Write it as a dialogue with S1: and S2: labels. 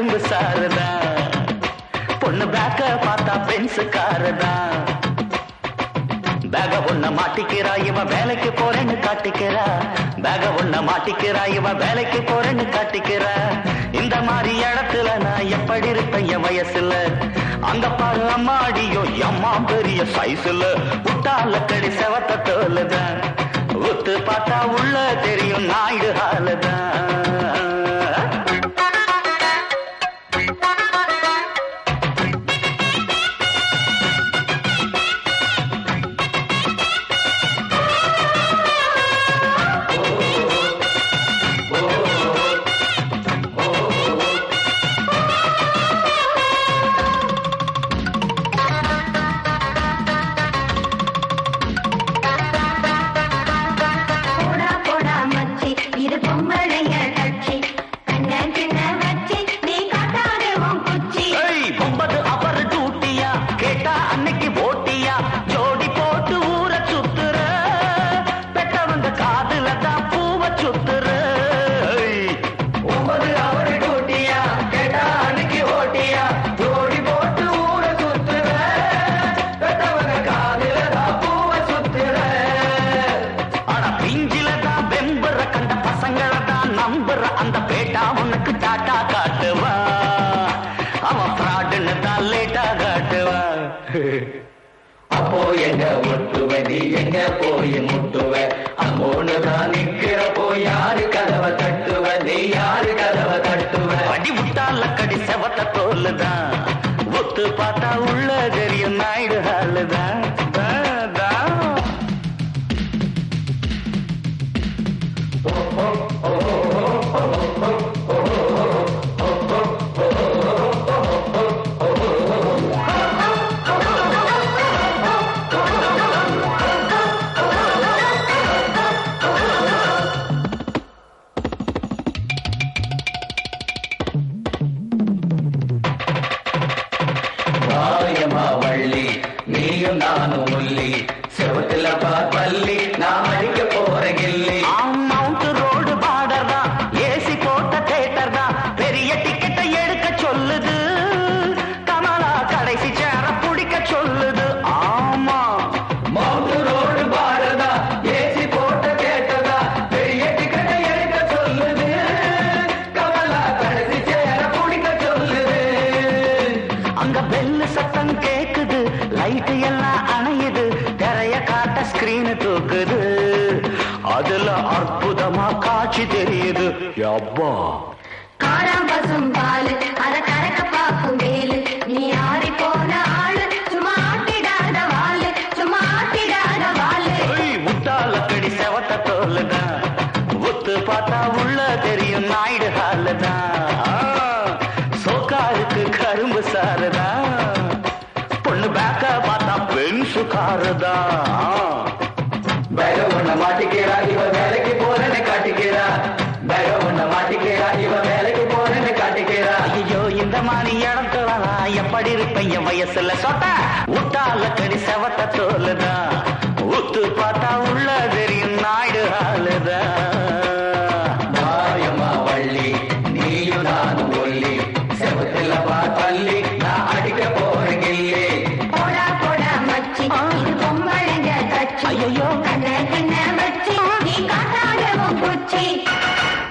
S1: கரும்பு சாருதான் பொண்ணு பேக்க பார்த்தா பென்சு காருதான் பேக ஒண்ண மாட்டிக்கிறா இவ வேலைக்கு போறேன்னு காட்டிக்கிறா பேக ஒண்ண மாட்டிக்கிறா இவ வேலைக்கு போறேன்னு காட்டிக்கிறா இந்த மாதிரி இடத்துல நான் எப்படி இருப்பேன் என் வயசுல அங்க பாரு அம்மாடியோ அம்மா பெரிய சைஸ்ல புட்டால கடி செவத்த தோலுதான் உத்து பார்த்தா உள்ள தெரியும் நாயுடு ஹாலுதான்
S2: போடா போடா மச்சி இது பொம்பளைய கட்சி கண்ண சின்ன வச்சி நீ காட்டாத உன் குச்சி
S1: ஏய், ஒன்பது அவர் டூட்டியா கேட்டா அன்னைக்கு போட்டியா ஜோடி போட்டு ஊர சுத்துற பெட்டவங்க காதுல தான் பூவ சுத்துற ஏய், ஒன்பது அவர் டூட்டியா கேட்டா அன்னைக்கு ஓட்டியா ஜோடி போட்டு ஊர சுத்துற பெட்டவங்க காதுல தான் பூவ சுத்துற ஆனா பிஞ்சில தான் வெம்புற கண்ட பசங்களை தான் நம்புற அந்த பேட்டா உனக்கு டாட்டா காட்டுவா அவன் ஃப்ராடுன்னு தான் லேட்டா காட்டுவா
S3: அப்போ எங்க ஒட்டுவ நீ எங்க போய் முட்டுவ அம்மோன்னு தான் நிக்கிறப்போ யாரு கதவை தட்டுவ நீ யாரு கதவை தட்டுவ
S1: அடி விட்டால கடி செவத்த தோல்லுதான் ஒத்து பார்த்தா உள்ள தெரியும் நாயுடு ஹாலுதான் தான், தான்.
S3: வாயமா வள்ளி நீயும் நானும் உள்ளி செவத்துல பார் பள்ளி நான் அடிக்க போற கில்லி
S1: மவுண்ட் ரோடு பார்டர் தான் ஏசி போட்ட தேட்டர் தான் பெரிய டிக்கெட்டை எடுக்க சொல்லுது கமலா கடைசி சேர பிடிக்க சொல்லுது ஆமா
S3: மவுண்ட் ரோடு பாரதா ஏசி போட்ட கேட்டதா பெரிய டிக்கெட்டை எடுக்க சொல்லுது கமலா கடைசி சேர பிடிக்க சொல்லுது
S1: அங்க பெல்லு சத்தம் கேக்குது லைட் எல்லாம் அணையுது திரைய காட்ட ஸ்கிரீன் தூக்குது அதுல அற்புதமா காட்சி தெரியுது அப்பா
S2: காராம் பசும் பாலு அத கறக்க பாக்கும் வேலு நீ ஆறி போன ஆளு சும்மா ஆட்டிடாத வாளு சும்மா ஆட்டிடாத வாளு
S1: ஏய், முட்டால கடி செவத்த தோல்லுதான் ஒத்து பார்த்தா உள்ள தெரியும் நாயுடு ஹாலுதான் சோக்காருக்கு கரும்பு சாருதான் பொண்ணு பேக்க பார்த்தா பென்சு காருதான்
S3: பேக உன்னை மாட்டிக்கிறா இவ வேலைக்கு போறேன்னு காட்டிக்கிறா பேக உன்னை மாட்டிக்கிறா இவ வேலைக்கு போறேன்னு காட்டிக்கிறா
S1: ஐயோ இந்த மாதிரி இடத்துல நான் எப்படி இருப்பேன் என் வயசுல சொட்ட முட்டால கடி செவத்த தோலுதான்